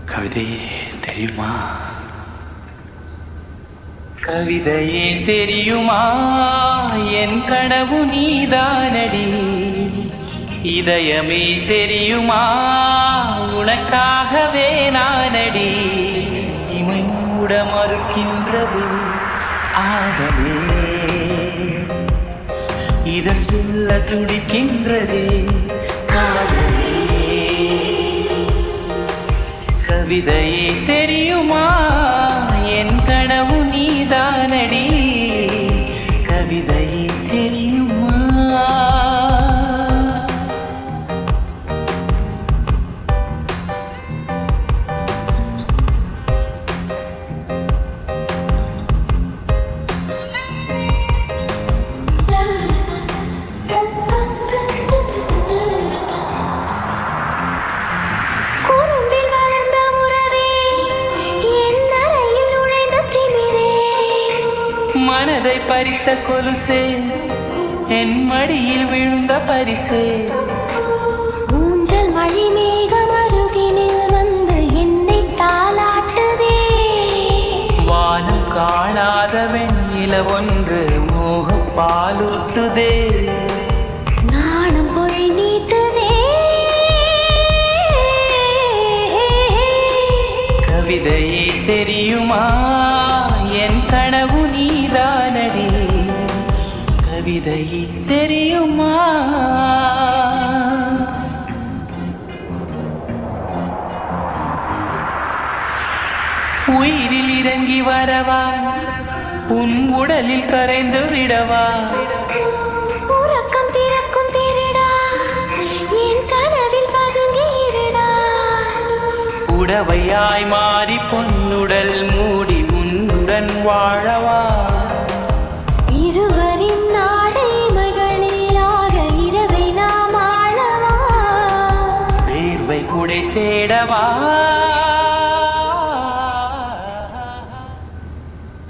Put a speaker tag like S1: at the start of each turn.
S1: கவிதையே தெரியுமா
S2: கவிதையே தெரியுமா என் கனவு நீதானடி இதயமே தெரியுமா உனக்காகவே நானடி இமை மூட மறுக்கின்றது ஆகவே இதன் சொல்ல துடிக்கின்றதே காதலே கவிதையே தெரியுமா என் கனவு நீதானடி கவிதையே தெரியுமா
S3: குறும்பில் வளர்ந்த உறவே என் அறையில் நுழைந்த திமிரே
S2: மனதை பறித்த கொலுசே என் மடியில் விழுந்த பரிசே
S3: ஊஞ்சல் மழை மேகம் அருகினில் வந்து என்னை தாளாட்டுதே
S2: வானம் காணாத வெண்ணில ஒன்று மோக பாலூட்டுதே
S3: நாணம் பொழி நீட்டுதே
S2: கவிதையே தெரியுமா என் கனவு நீதானடி கவிதையே தெரியுமா உயிரில் இறங்கி வரவா உன் உடலில் கரைந்து விடவா
S3: உறக்கம் திறக்கும் திருடா என் கனவில் பதுங்கி இருடா
S2: உடவையாய் மாறி பொன்னுடல் மூடி உன்னுடன் வாழவா
S3: இருவரின் நாடைமைகளிலாக இரவை நாம் ஆளவா
S2: வேர்வை குடை தேடவா